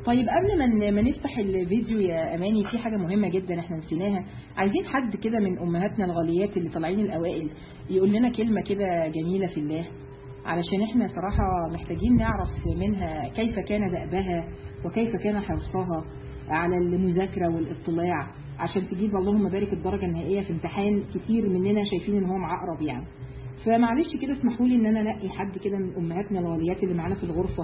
طيب قبل ما ن- ما نفتح الفيديو يا اماني في حاجه مهمه جدا احنا نسيناها عايزين حد كده من امهاتنا الغاليات اللي طالعين الاوائل يقول لنا كلمه كده جميله في الله علشان احنا صراحه محتاجين نعرف منها كيف كان دأبها وكيف كان حرصها على المذاكره والاطلاع عشان تجيب اللهم بارك الدرجه النهائيه في امتحان كتير مننا شايفين ان هو معقرب يعني فمعلش كده اسمحوا لي ان انا انقي حد كده من امهاتنا الغاليات اللي معانا في الغرفه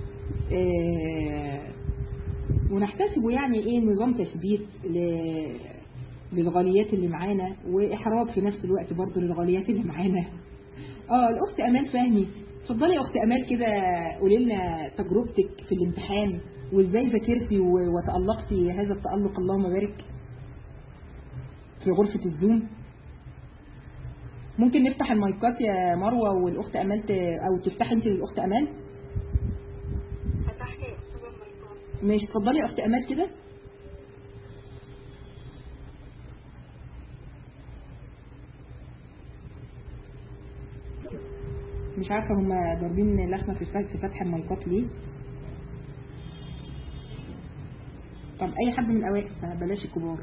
آه، ونحتسبه يعني ايه نظام تثبيت ل- للغاليات اللي معانا واحراج في نفس الوقت برضه للغاليات اللي معانا اه الاخت امال فهمي اتفضلي يا اخت امال كده قولي لنا تجربتك في الامتحان وازاي ذاكرتي و- وتالقتي هذا التالق اللهم بارك في غرفه الزوم ممكن نفتح المايكات يا مروه والاخت امال ت... او تفتحي انت للاخت امال فتحت يا استاذه الميكروفون ماشي اتفضلي يا اخت امال كده مش عارفه هما ضاربين لخمه في الف- في فتح المايكات ليه طب اي حد من الاوائل بلاش الكبار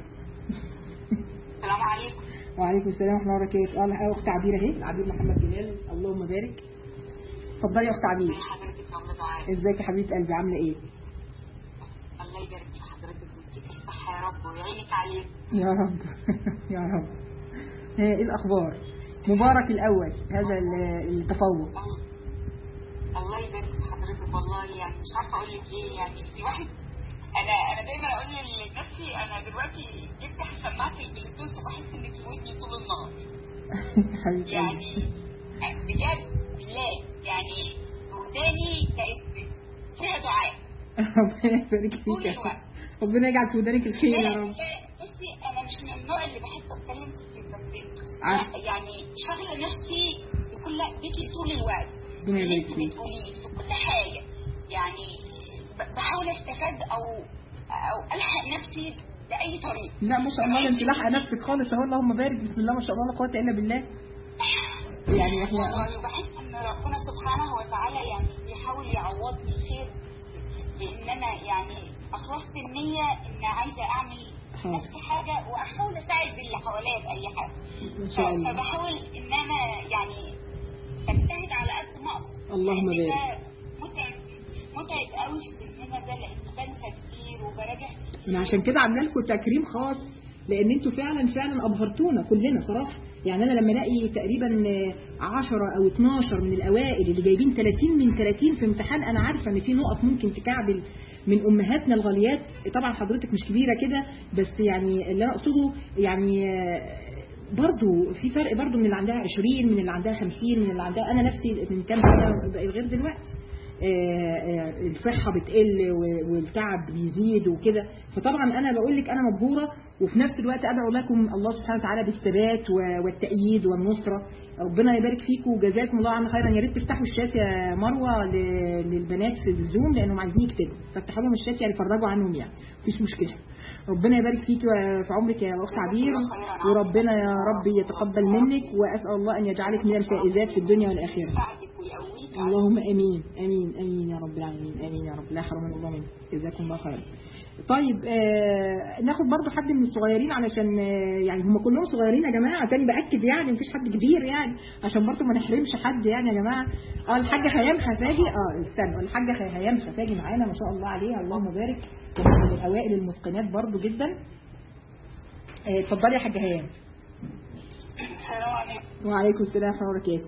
السلام عليكم وعليكم السلام ورحمه الله وبركاته اه اخت عبير اهي عبير محمد جلال اللهم بارك اتفضلي يا اخت عبير ازي حضرتك يا ولاد عاد ازيك يا حبيبه قلبي عامله ايه الله يبارك في حضرتك ويديك الصحه يا رب ويعينك عليك يا رب يا رب ها، ايه الاخبار مبارك الاول هذا ال- التفوق الله- الله يبارك في حضرتك والله يعني مش عارفه اقول لك ايه يعني الواحد انا انا دايما اقول لنفسي انا دلوقتي جبت سماعه البلوتوث وبحس انك في ودني طول النهار حبيبه يعني قلبي بجد بالله يعني وداني بقت فيها دعاء ربنا يبارك طول فيك يا الوقت. رب. ربنا يجعل في ودانك الخير يا رب بصي انا مش من النوع اللي بحب اتكلم كتير بس عارف. لا يعني شغله نفسي بكل بيكي طول الوقت ربنا اللي يبارك انت فيك بتقوليه في كل حاجه يعني ب- بحاول استفاد او او الحق نفسي باي طريق لا ما شاء الله ده انت لاحقه نفسك خالص اهو اللهم بارك بسم الله ما شاء الله لا قوه الا بالله يعني احنا والله بحس ان ربنا سبحانه وتعالى يعني بيحاول يعوضني الخير لان انا يعني اخلصت النيه ان عايزه اعمل حاضر. نفس حاجه واحاول اساعد اللي حواليا باي حاجه ما شاء الله فبحاول ان انا يعني اجتهد على قد ما اقدر اللهم لأن ده بارك. متعب متعب قوي في سننا ده لان بنسى كتير وبراجع كتير انا عشان كده عامله لكم تكريم خاص لان انتوا فعلا فعلا ابهرتونا كلنا صراحه يعني انا لما الاقي تقريبا 10 او 12 من الاوائل اللي جايبين 30 من 30 في امتحان انا عارفه ان في نقط ممكن تكعبل من امهاتنا الغاليات طبعا حضرتك مش كبيره كده بس يعني اللي انا اقصده يعني برضو في فرق برضو من اللي عندها 20 من اللي عندها 50 من اللي عندها انا نفسي من كام سنه غير دلوقتي آه، آه، الصحة بتقل و- والتعب بيزيد وكده فطبعا أنا بقول لك أنا مبهورة وفي نفس الوقت أدعو لكم الله سبحانه وتعالى بالثبات و- والتأييد والنصرة ربنا يبارك فيكم وجزاكم الله عنا خيرا يا ريت تفتحوا الشات يا مروة ل- للبنات في الزوم لأنهم عايزين يكتبوا فافتحوا لهم الشات يعني فرجوا عنهم يعني مفيش مشكلة ربنا يبارك فيك في عمرك يا أخت عبير وربنا يا رب يتقبل منك وأسأل الله أن يجعلك من الفائزات في الدنيا والآخرة يساعدك ويقويك على اللهم امين امين امين يا رب العالمين امين يا رب لا حرمنا الله منك جزاكم الله خيرا طيب آه ناخد برضو حد من الصغيرين علشان آه يعني هم كلهم صغيرين يا جماعه تاني باكد يعني مفيش حد كبير يعني عشان برضو ما نحرمش حد يعني يا جماعه اه الحاجه هيام خفاجي اه استنوا الحاجه خ- هيام خفاجي معانا ما شاء الله عليها اللهم بارك ومن من الاوائل المتقنات برضو جدا آه، اتفضلي يا حاجه هيام السلام عليكم وعليكم السلام ورحمه الله وبركاته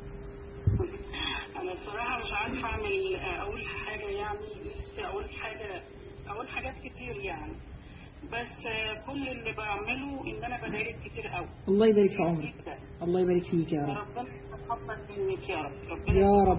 انا بصراحه مش عارفه اعمل اقول حاجه يعني نفسي اقول حاجه اقول حاجات كتير يعني بس كل اللي بعمله ان انا بدارك كتير قوي الله يبارك في عمرك جدا الله يبارك فيك يا رب ربنا يتقبل منك يا رب ربنا يا رب